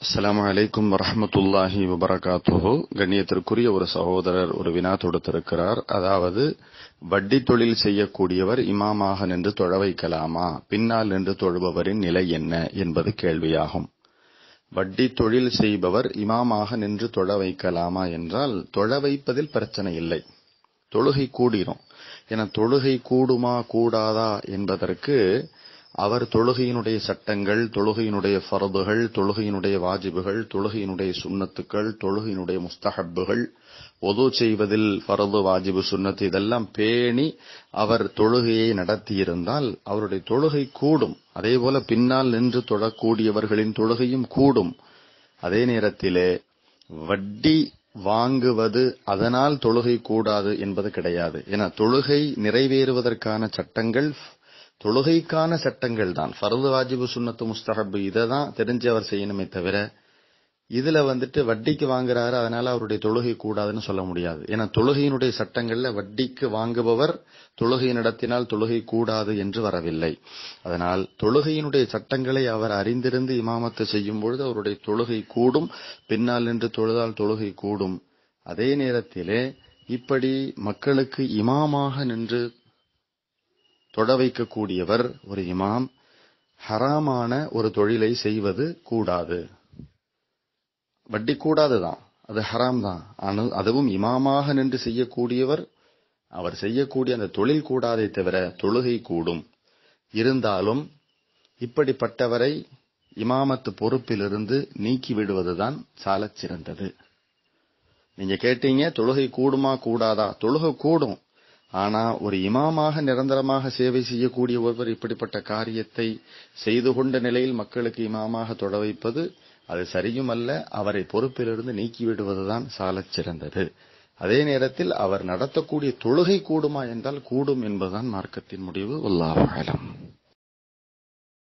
அஸ்ஸலாமு அலைக்கும் வரஹமத்துல்லாஹி வபரகாத்துஹு கண்ணியத்திற்குரிய ஒரு சகோதரர் ஒரு வினா தொடுத்திருக்கிறார் அதாவது வட்டி தொழில் செய்யக்கூடியவர் இமாமாக நின்று தொழ வைக்கலாமா பின்னால் நின்று தொழுபவரின் நிலை என்ன என்பது கேள்வியாகும் வட்டி தொழில் செய்பவர் இமாமாக நின்று தொழ வைக்கலாமா என்றால் தொழ வைப்பதில் பிரச்சனை இல்லை தொழுகை கூடிரும் என தொழுகை கூடுமா கூடாதா என்பதற்கு அவர் தொழுகையினுடைய சட்டங்கள் தொழுகையினுடைய ஃபரதுகள் தொழுகையினுடைய வாஜிபுகள் தொழுகையினுடைய சுண்ணத்துக்கள் தொழுகையினுடைய முஸ்தஹப்புகள் ஒது செய்வதில் ஃபரது வாஜிபு சுண்ணத்து இதெல்லாம் பேணி அவர் தொழுகையை நடத்தியிருந்தால் அவருடைய தொழுகை கூடும் அதே போல பின்னால் நின்று தொழக்கூடியவர்களின் தொழுகையும் கூடும் அதே நேரத்திலே வட்டி வாங்குவது அதனால் தொழுகை கூடாது என்பது கிடையாது என தொழுகை நிறைவேறுவதற்கான சட்டங்கள் தொழுகைக்கான சட்டங்கள் தான் ஃபரது வாஜிபு சுண்ணத்து முஸ்தஹப் இதை தான் தெரிஞ்சு அவர் செய்யணுமே தவிர இதுல வந்துட்டு வட்டிக்கு வாங்குறாரு அதனால அவருடைய தொழுகை கூடாதுன்னு சொல்ல முடியாது ஏன்னா தொழுகையினுடைய சட்டங்கள்ல வட்டிக்கு வாங்குபவர் தொழுகை நடத்தினால் தொழுகை கூடாது என்று வரவில்லை அதனால் தொழுகையினுடைய சட்டங்களை அவர் அறிந்திருந்து இமாமத்தை செய்யும் பொழுது அவருடைய தொழுகை கூடும் பின்னால் நின்று தொழுதால் தொழுகை கூடும் அதே நேரத்திலே இப்படி மக்களுக்கு இமாமாக நின்று தொட வைக்கக்கூடியவர் ஒரு இமாம் ஹராமான ஒரு தொழிலை செய்வது கூடாது வட்டி கூடாதுதான் அது ஹராம் தான் அதுவும் இமாமாக நின்று செய்யக்கூடியவர் அவர் செய்யக்கூடிய அந்த தொழில் கூடாதே தவிர தொழுகை கூடும் இருந்தாலும் இப்படிப்பட்டவரை இமாமத்து பொறுப்பிலிருந்து நீக்கி விடுவதுதான் சாலச் சிறந்தது நீங்க கேட்டீங்க தொழுகை கூடுமா கூடாதா தொழுகை கூடும் ஆனா ஒரு இமாமாக நிரந்தரமாக சேவை செய்யக்கூடிய ஒருவர் இப்படிப்பட்ட காரியத்தை செய்து கொண்ட நிலையில் மக்களுக்கு இமாமாக தொட வைப்பது அது சரியும் அல்ல அவரை பொறுப்பிலிருந்து நீக்கிவிடுவதுதான் சாலச் சிறந்தது அதே நேரத்தில் அவர் நடத்தக்கூடிய தொழுகை கூடுமா என்றால் கூடும் என்பதுதான் மார்க்கத்தின் முடிவு உல்லாஹலம்